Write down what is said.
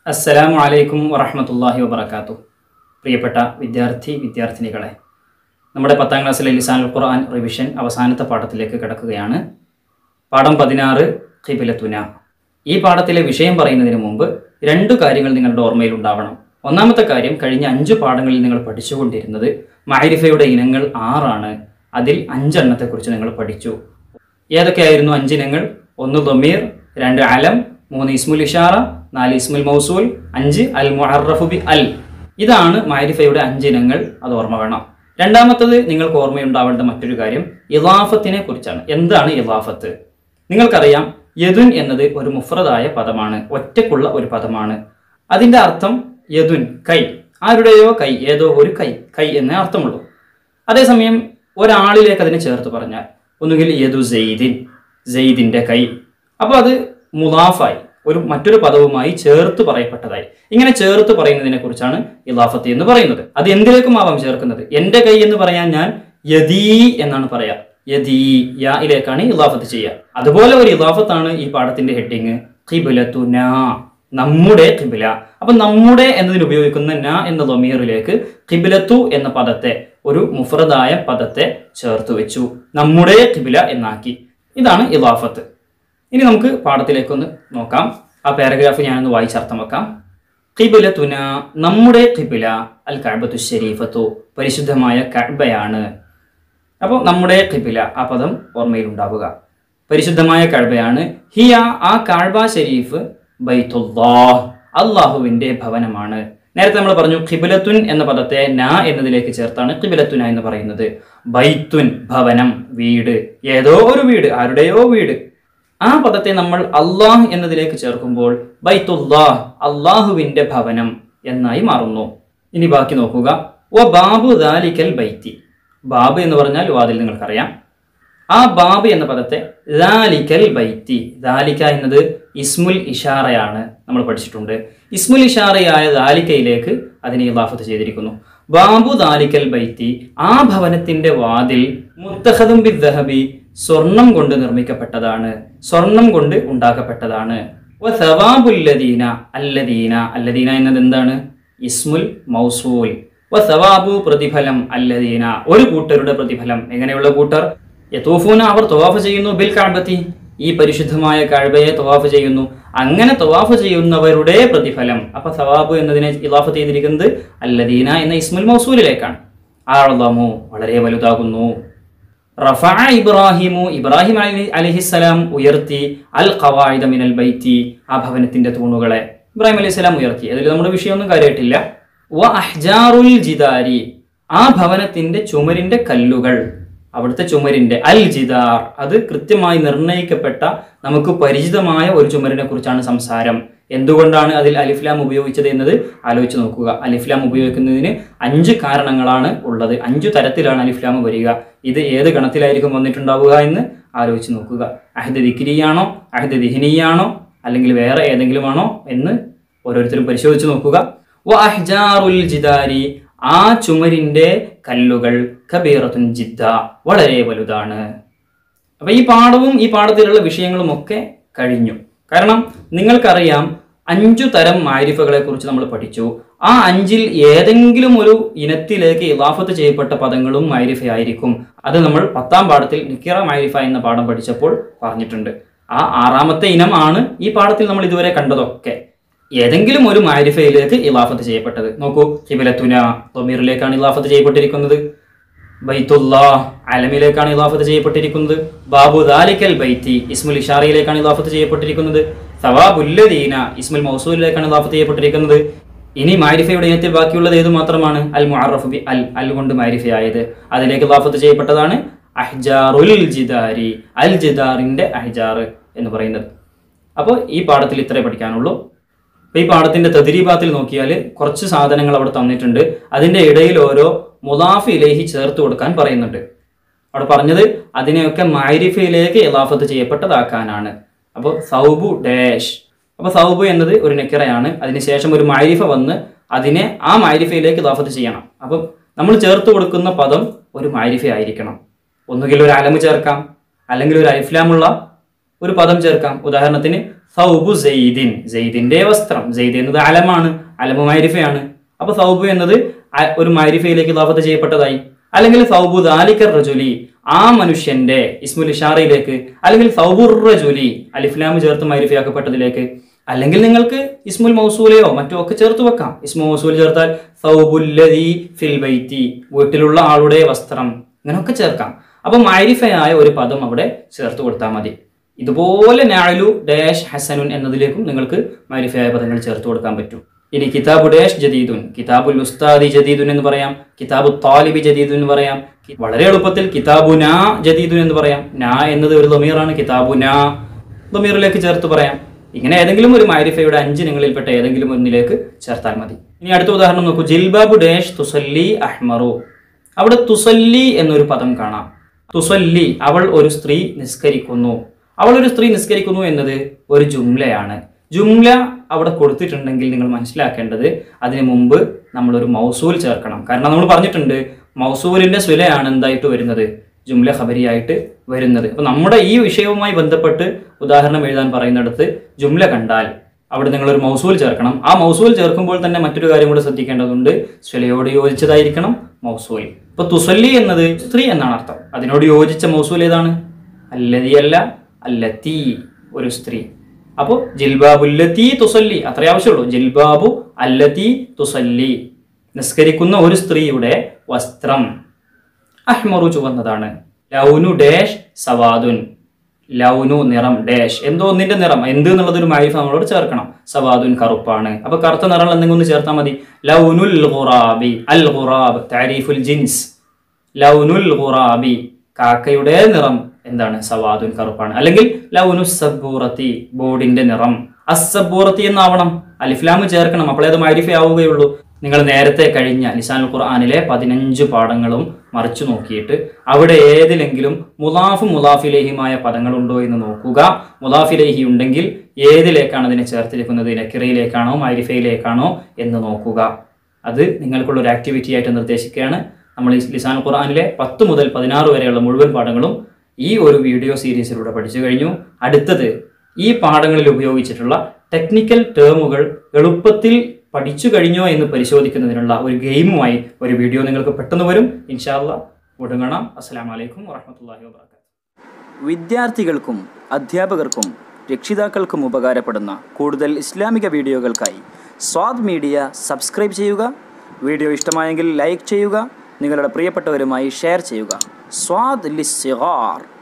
അസ്സലാമു അലൈക്കും വറഹമത്തല്ലാഹി വബർക്കാത്തു പ്രിയപ്പെട്ട വിദ്യാർത്ഥി വിദ്യാർത്ഥിനികളെ നമ്മുടെ പത്താം ക്ലാസ്സിലെ ലിസാനുൽ ഖുർആൻ റിവിഷൻ അവസാനത്തെ പാഠത്തിലേക്ക് കിടക്കുകയാണ് പാഠം പതിനാറ് ഖിബിലത്തുന ഈ പാഠത്തിലെ വിഷയം പറയുന്നതിന് മുമ്പ് രണ്ടു കാര്യങ്ങൾ നിങ്ങളുടെ ഓർമ്മയിൽ ഉണ്ടാവണം ഒന്നാമത്തെ കാര്യം കഴിഞ്ഞ അഞ്ച് പാഠങ്ങളിൽ നിങ്ങൾ പഠിച്ചുകൊണ്ടിരുന്നത് മാരിഫയുടെ ഇനങ്ങൾ ആറാണ് അതിൽ അഞ്ചെണ്ണത്തെക്കുറിച്ച് നിങ്ങൾ പഠിച്ചു ഏതൊക്കെയായിരുന്നു അഞ്ചിനങ്ങൾ ഒന്ന് ദമീർ രണ്ട് അലം മൂന്ന് ഇസ്മുൽ ഇഷാറ നാല് ഇസ്മുൽ മൗസൂൽ അഞ്ച് അൽ മുഅറഫു ബി അൽ ഇതാണ് മാരിഫയുടെ അഞ്ചിനങ്ങൾ അത് ഓർമ്മ വേണം രണ്ടാമത്തത് നിങ്ങൾക്ക് ഓർമ്മയുണ്ടാവേണ്ട മറ്റൊരു കാര്യം ഇലാഫത്തിനെ കുറിച്ചാണ് എന്താണ് ഇലാഫത്ത് നിങ്ങൾക്കറിയാം യദുൻ എന്നത് ഒരു മുഫ്രദായ പദമാണ് ഒറ്റക്കുള്ള ഒരു പദമാണ് അതിന്റെ അർത്ഥം യദുൻ കൈ ആരുടെയോ കൈ ഏതോ ഒരു കൈ കൈ എന്നേ അർത്ഥമുള്ളൂ അതേസമയം ഒരാളിലേക്ക് അതിനെ ചേർത്ത് പറഞ്ഞാൽ ഒന്നുകിൽ യദു സെയ്ദിൻ സെയ്ദിന്റെ കൈ അപ്പോൾ അത് മുലാഫായി ഒരു മറ്റൊരു പദവുമായി ചേർത്ത് പറയപ്പെട്ടതായി ഇങ്ങനെ ചേർത്ത് പറയുന്നതിനെ കുറിച്ചാണ് ഇലാഫത്ത് എന്ന് പറയുന്നത് അത് എന്തിലേക്കും ആവാം ചേർക്കുന്നത് എന്റെ കൈ എന്ന് പറയാൻ ഞാൻ യദീ എന്നാണ് പറയാ യദീ യായിലേക്കാണ് ഇലാഫത്ത് ചെയ്യുക അതുപോലെ ഒരു ഇലാഫത്താണ് ഈ പാഠത്തിന്റെ ഹെഡിങ് ഖിബുലത്തുന നമ്മുടെ ഖിബില അപ്പൊ നമ്മുടെ എന്നതിന് ഉപയോഗിക്കുന്ന ന എന്ന ലൊമീറിലേക്ക് ഖിബിലത്തു എന്ന പദത്തെ ഒരു മുഫ്രദായ പദത്തെ ചേർത്ത് വെച്ചു നമ്മുടെ ഖിബില എന്നാക്കി ഇതാണ് ഇലാഫത്ത് ഇനി നമുക്ക് പാഠത്തിലേക്കൊന്ന് നോക്കാം ആ പാരഗ്രാഫ് ഞാനൊന്ന് വായിച്ചർത്ഥം വെക്കാം ഖിബിലത്തുന നമ്മുടെ ഖിബില അൽ കഅബത്തു ഷരീഫത്തു പരിശുദ്ധമായ കഅബയാണ് അപ്പോൾ നമ്മുടെ ഖിബില ആ പദം ഓർമ്മയിൽ ഉണ്ടാവുക പരിശുദ്ധമായ കഴബയാണ് ഹിയ ആ കാഴ്ബ ഷരീഫ് ബൈത്തുല്ലാഹ് അള്ളാഹുവിന്റെ ഭവനമാണ് നേരത്തെ നമ്മൾ പറഞ്ഞു ഖിബിലത്തുൻ എന്ന പദത്തെ ന എന്നതിലേക്ക് ചേർത്താണ് ഖിബിലത്തുന എന്ന് പറയുന്നത് ബൈത്തുൻ ഭവനം വീട് ഏതോ ഒരു വീട് ആരുടെയോ വീട് ആ പദത്തെ നമ്മൾ അള്ളാഹ് എന്നതിലേക്ക് ചേർക്കുമ്പോൾ ബൈത്തുല്ലാഹ് അള്ളാഹുവിന്റെ ഭവനം എന്നായി മാറുന്നു ഇനി ബാക്കി നോക്കുക ഓ ബാബു ദാലിക്കൽ ബൈത്തി ബാബ് എന്ന് പറഞ്ഞാൽ വാതിൽ നിങ്ങൾക്കറിയാം ആ ബാബ് എന്ന പദത്തെ ദാലിക്കൽ ബൈത്തി ദാലിക്ക എന്നത് ഇസ്മുൽ ഇഷാറയാണ് നമ്മൾ പഠിച്ചിട്ടുണ്ട് ഇസ്മുൽ ഇഷാറയായ ദാലിക്കയിലേക്ക് അതിനെ ഇലാഫത്ത് ചെയ്തിരിക്കുന്നു ബാബു ദാലിക്കൽ ബൈത്തി ആ ഭവനത്തിന്റെ വാതിൽ മുത്തഹദും ബിദ്ദഹബി സ്വർണം കൊണ്ട് നിർമ്മിക്കപ്പെട്ടതാണ് സ്വർണം കൊണ്ട് ഉണ്ടാക്കപ്പെട്ടതാണ് വ സവാബുല്ലദീന അല്ലദീന അല്ലദീന എന്നത് എന്താണ് ഇസ്മുൽ മൗസൂൽ വ സവാബു പ്രതിഫലം അല്ലദീന ഒരു കൂട്ടരുടെ പ്രതിഫലം എങ്ങനെയുള്ള കൂട്ടർ യതൂഫൂന അവർ തവാഫ് ചെയ്യുന്നു ബിൽ കാഴ്ബത്തി ഈ പരിശുദ്ധമായ കാഴ്ബയെ തവാഫ് ചെയ്യുന്നു അങ്ങനെ തവാഫ് ചെയ്യുന്നവരുടെ പ്രതിഫലം അപ്പൊ സവാബ് എന്നതിനെ ഇലാഫത്ത് ചെയ്തിരിക്കുന്നത് അല്ലദീന എന്ന ഇസ്മുൽ മൗസൂലിലേക്കാണ് ആളമു വളരെ വലുതാകുന്നു റഫ ഇബ്രാഹിമു ഇബ്രാഹിം അലി അലഹിസ്സലാം ഉയർത്തി അൽ ഖവായിദ മിനൽ ബൈത്തി ആ ഭവനത്തിന്റെ തൂണുകളെ ഇബ്രാഹിം അലൈഹി സ്വലാം ഉയർത്തി അതിൽ നമ്മുടെ വിഷയമൊന്നും കാര്യമായിട്ടില്ല വ അഹ്ജാറുൽ ജിദാരി ആ ഭവനത്തിന്റെ ചുമരിന്റെ കല്ലുകൾ അവിടുത്തെ ചുമരിന്റെ അൽ ജിദാർ അത് കൃത്യമായി നിർണയിക്കപ്പെട്ട നമുക്ക് പരിചിതമായ ഒരു ചുമരിനെ കുറിച്ചാണ് സംസാരം എന്തുകൊണ്ടാണ് അതിൽ അലിഫ്ലാം ഉപയോഗിച്ചത് എന്നത് ആലോചിച്ച് നോക്കുക അലിഫ്ലാം ഉപയോഗിക്കുന്നതിന് അഞ്ച് കാരണങ്ങളാണ് ഉള്ളത് അഞ്ചു തരത്തിലാണ് അലിഫ്ലാം വരിക ഇത് ഏത് ഗണത്തിലായിരിക്കും വന്നിട്ടുണ്ടാവുക എന്ന് ആലോചിച്ച് നോക്കുക അഹദ് ദിക്രിയാണോ അഹദ് ദിഹിനിയാണോ അല്ലെങ്കിൽ വേറെ ഏതെങ്കിലും ആണോ എന്ന് ഓരോരുത്തരും പരിശോധിച്ച് നോക്കുക വ അഹ്ജാറുൽ ജിദാരി ആ ചുമരിന്റെ കല്ലുകൾ കബീറത്തുൻ ജിദ്ദ വളരെ വലുതാണ് അപ്പൊ ഈ പാഠവും ഈ പാഠത്തിലുള്ള വിഷയങ്ങളും ഒക്കെ കഴിഞ്ഞു കാരണം നിങ്ങൾക്കറിയാം അഞ്ചു തരം മാരിഫകളെ കുറിച്ച് നമ്മൾ പഠിച്ചു ആ അഞ്ചിൽ ഏതെങ്കിലും ഒരു ഇനത്തിലേക്ക് ഇലാഫത്ത് ചെയ്യപ്പെട്ട പദങ്ങളും മാരിഫയായിരിക്കും അത് നമ്മൾ പത്താം പാഠത്തിൽ നിക്കിറ മാരിഫ എന്ന പാഠം പഠിച്ചപ്പോൾ പറഞ്ഞിട്ടുണ്ട് ആ ആറാമത്തെ ഇനമാണ് ഈ പാഠത്തിൽ നമ്മൾ ഇതുവരെ കണ്ടതൊക്കെ ഏതെങ്കിലും ഒരു മാരിഫയിലേക്ക് ഇലാഫത്ത് ചെയ്യപ്പെട്ടത് നോക്കൂ ഹിബിലത്തുന തൊമീറിലേക്കാണ് ഇലാഫത്ത് ചെയ്യപ്പെട്ടിരിക്കുന്നത് ബൈത്തുല്ലാ അലമിലേക്കാണ് ഇലാഫത്ത് ചെയ്യപ്പെട്ടിരിക്കുന്നത് ബാബു ദാലിക്കൽ ബൈത്തി ഇസ്മുൽ ഇഷാറിയിലേക്കാണ് ഇലാഫത്ത് ചെയ്യപ്പെട്ടിരിക്കുന്നത് സവാബുല്ലദീന ഇസ്മുൽ മൗസൂലിലേക്കാണ് ഇലാഫത്ത് ചെയ്യപ്പെട്ടിരിക്കുന്നത് ഇനി മാരിഫയുടെ ഇനത്തിൽ ബാക്കിയുള്ളത് ഏത് മാത്രമാണ് അൽ മുഅറഫ് ബി അൽ അൽ കൊണ്ട് മാരിഫയായത് അതിലേക്ക് ഇലാഫത്ത് ചെയ്യപ്പെട്ടതാണ് അഹ്ജാറുൽ ജിദാരി അൽ ജിദാറിന്റെ അഹ്ജാർ എന്ന് പറയുന്നത് അപ്പോൾ ഈ പാഠത്തിൽ ഇത്രേ പഠിക്കാനുള്ളൂ അപ്പോൾ ഈ പാഠത്തിന്റെ തദ്രീബാത്തിൽ നോക്കിയാൽ കുറച്ച് സാധനങ്ങൾ അവിടെ തന്നിട്ടുണ്ട് അതിന്റെ ഇടയിൽ ഓരോ മുലാഫ് ഇലേഹി ചേർത്ത് കൊടുക്കാൻ പറയുന്നുണ്ട് അവിടെ പറഞ്ഞത് അതിനെയൊക്കെ മാരിഫയിലേക്ക് ഇലാഫത്ത് ചെയ്യപ്പെട്ടതാക്കാനാണ് അപ്പോൾ സൗബു ഡാഷ് അപ്പോൾ സൗബു എന്നത് ഒരു നെക്കിറയാണ് അതിനുശേഷം ഒരു മാരിഫ വന്ന് അതിനെ ആ മാരിഫയിലേക്ക് ഇലാഫത്ത് ചെയ്യണം അപ്പം നമ്മൾ ചേർത്ത് കൊടുക്കുന്ന പദം ഒരു മാരിഫ ആയിരിക്കണം ഒന്നുകിൽ ഒരു അലമ് ചേർക്കാം അല്ലെങ്കിൽ ഒരു അലിഫ്ലാമുള്ള ഒരു പദം ചേർക്കാം ഉദാഹരണത്തിന് സൗബു സെയ്ദിൻ സെയ്ദിന്റെ വസ്ത്രം സെയ്ദ് എന്നത് അലമാണ് അലമു മാരിഫയാണ് അപ്പൊ സൗബു എന്നത് അ- ഒരു മാരിഫയിലേക്ക് ഇതാഫത്ത് ചെയ്യപ്പെട്ടതായി അല്ലെങ്കിൽ സൗബു ദാലിക്കർ റജുലി ആ മനുഷ്യന്റെ ഇസ്മുൽ ഇഷാറയിലേക്ക് അല്ലെങ്കിൽ സൗബുർ റജുലി അലിഫ്ലാം ചേർത്ത് മാരിഫയാക്കപ്പെട്ടതിലേക്ക് അല്ലെങ്കിൽ നിങ്ങൾക്ക് ഇസ്മുൽ മൗസൂലയോ മറ്റോ ഒക്കെ ചേർത്ത് വെക്കാം ഇസ്മു മൗസൂൽ ചേർത്താൽ സൗബുല്ലദി ഫിൽ ബൈത്തി വീട്ടിലുള്ള ആളുടെ വസ്ത്രം ഇങ്ങനെയൊക്കെ ചേർക്കാം അപ്പൊ മാരിഫയായ ഒരു പദം അവിടെ ചേർത്ത് കൊടുത്താൽ മതി ഇതുപോലെ നാലു ഡാഷ് ഹസനുൻ എന്നതിലേക്കും നിങ്ങൾക്ക് മാരിഫയായ പദങ്ങൾ ചേർത്ത് കൊടുക്കാൻ പറ്റും ഇനി കിതാബു ഡാഷ് ജദീദുൻ കിതാബുൽ ഉസ്താദി ജദീദുൻ എന്ന് പറയാം കിതാബു താലിബി ജദീദുൻ എന്ന് പറയാം കി- വളരെ എളുപ്പത്തിൽ കിതാബു നാ ജദീദുൻ എന്ന് പറയാം നാ എന്നത് ഒരു ലമീറാണ് കിതാബു നാ ലമീറിലേക്ക് ചേർത്ത് പറയാം ഇങ്ങനെ ഏതെങ്കിലും ഒരു മാരിഫയുടെ അഞ്ച് ഇനങ്ങളിൽപ്പെട്ട ഏതെങ്കിലും ഒന്നിലേക്ക് ചേർത്താൽ മതി ഇനി അടുത്ത ഉദാഹരണം നോക്കൂ ജിൽബാബു ഡാഷ് തുസല്ലി അഹ്മറു അവിടെ തുസല്ലി എന്നൊരു പദം കാണാം തുസല്ലി അവൾ ഒരു സ്ത്രീ നിസ്കരിക്കുന്നു അവൾ ഒരു സ്ത്രീ നിസ്കരിക്കുന്നു എന്നത് ഒരു ജുംലയാണ് ജുംല അവിടെ കൊടുത്തിട്ടുണ്ടെങ്കിൽ നിങ്ങൾ മനസ്സിലാക്കേണ്ടത് അതിന് മുമ്പ് നമ്മൾ ഒരു മൗസൂൽ ചേർക്കണം കാരണം നമ്മൾ പറഞ്ഞിട്ടുണ്ട് മൗസൂലിന്റെ സ്വലയാണ് എന്തായിട്ട് വരുന്നത് ജുംല ഖബരിയായിട്ട് വരുന്നത് അപ്പൊ നമ്മുടെ ഈ വിഷയവുമായി ബന്ധപ്പെട്ട് ഉദാഹരണം എഴുതാൻ പറയുന്നിടത്ത് ജുംല കണ്ടാൽ അവിടെ നിങ്ങൾ ഒരു മൗസൂൽ ചേർക്കണം ആ മൗസൂൽ ചേർക്കുമ്പോൾ തന്നെ മറ്റൊരു കാര്യം കൂടെ ശ്രദ്ധിക്കേണ്ടതുണ്ട് സ്വലയോട് യോജിച്ചതായിരിക്കണം മൗസൂൽ ഇപ്പൊ തുസല്ലി എന്നത് സ്ത്രീ എന്നാണ് അർത്ഥം അതിനോട് യോജിച്ച മൗസൂൽ ഏതാണ് അല്ലതി അല്ല അല്ലത്തി ഒരു സ്ത്രീ അപ്പോൾ ജിൽബാബുല്ലത്തി തുസല്ലി അത്രേ ആവശ്യമുള്ളൂ ജിൽബാബു അല്ലത്തി തുസല്ലി നിസ്കരിക്കുന്ന ഒരു സ്ത്രീയുടെ വസ്ത്രം അഹ്മറു ചുവന്നതാണ് ലൗനു ഡാഷ് സവാദുൻ ലൗനു നിറം ഡാഷ് എന്തോ ഒന്നിന്റെ നിറം എന്ത് എന്നുള്ളത് ഒരു മാരിഫ് നമ്മളോട് ചേർക്കണം സവാദുൻ കറുപ്പാണ് അപ്പൊ കറുത്ത നിറം എന്തെങ്കിലും ഒന്ന് ചേർത്താൽ മതി ലൗനുൽ ഖുറാബി അൽ ഖുറാബ് താരീഫുൽ ജിൻസ് ലൗനുൽ ഖുറാബി കാക്കയുടെ നിറം എന്താണ് സവാദുൻ കറുപ്പാണ് അല്ലെങ്കിൽ ലൗനു സബൂറത്തി ബോർഡിന്റെ നിറം അസബൂറത്തി എന്നാവണം അലിഫ്ലാമ് ചേർക്കണം അപ്പോഴേ അത് മാരിഫ ആവുകയുള്ളൂ നിങ്ങൾ നേരത്തെ കഴിഞ്ഞ ലിസാനുൽ ഖുർആാനിലെ പതിനഞ്ച് പാഠങ്ങളും മറിച്ചു നോക്കിയിട്ട് അവിടെ ഏതിലെങ്കിലും മുലാഫ് മുലാഫിലേഹിമായ പദങ്ങളുണ്ടോ എന്ന് നോക്കുക മുലാഫിലേഹി ഉണ്ടെങ്കിൽ ഏതിലേക്കാണ് അതിനെ ചേർത്തിരിക്കുന്നത് നക്കിറയിലേക്കാണോ മാരിഫയിലേക്കാണോ എന്ന് നോക്കുക അത് നിങ്ങൾക്കുള്ള ഒരു ആക്ടിവിറ്റി ആയിട്ട് നിർദ്ദേശിക്കുകയാണ് നമ്മൾ ഈ ലിസാൻ ഖുർആാനിലെ പത്ത് മുതൽ പതിനാറ് വരെയുള്ള മുഴുവൻ പാഠങ്ങളും ഈ ഒരു വീഡിയോ സീരീസിലൂടെ പഠിച്ചു കഴിഞ്ഞു അടുത്തത് ഈ പാഠങ്ങളിൽ ഉപയോഗിച്ചിട്ടുള്ള ടെക്നിക്കൽ ടേമുകൾ എളുപ്പത്തിൽ പഠിച്ചു കഴിഞ്ഞോ എന്ന് പരിശോധിക്കുന്നതിനുള്ള ഒരു ഗെയിമുമായി ഒരു വീഡിയോ നിങ്ങൾക്ക് പെട്ടെന്ന് വരും ഇൻഷാല്ല ഒടുങ്ങണം അസ്സാം വലൈക്കും വാഹമത്തല്ലാഹി വാബർക്കാത്തു വിദ്യാർത്ഥികൾക്കും അധ്യാപകർക്കും രക്ഷിതാക്കൾക്കും ഉപകാരപ്പെടുന്ന കൂടുതൽ ഇസ്ലാമിക വീഡിയോകൾക്കായി സ്വാദ് മീഡിയ സബ്സ്ക്രൈബ് ചെയ്യുക വീഡിയോ ഇഷ്ടമായെങ്കിൽ ലൈക്ക് ചെയ്യുക നിങ്ങളുടെ പ്രിയപ്പെട്ടവരുമായി ഷെയർ ചെയ്യുക സ്വാദ് ലിസ്സിഗാർ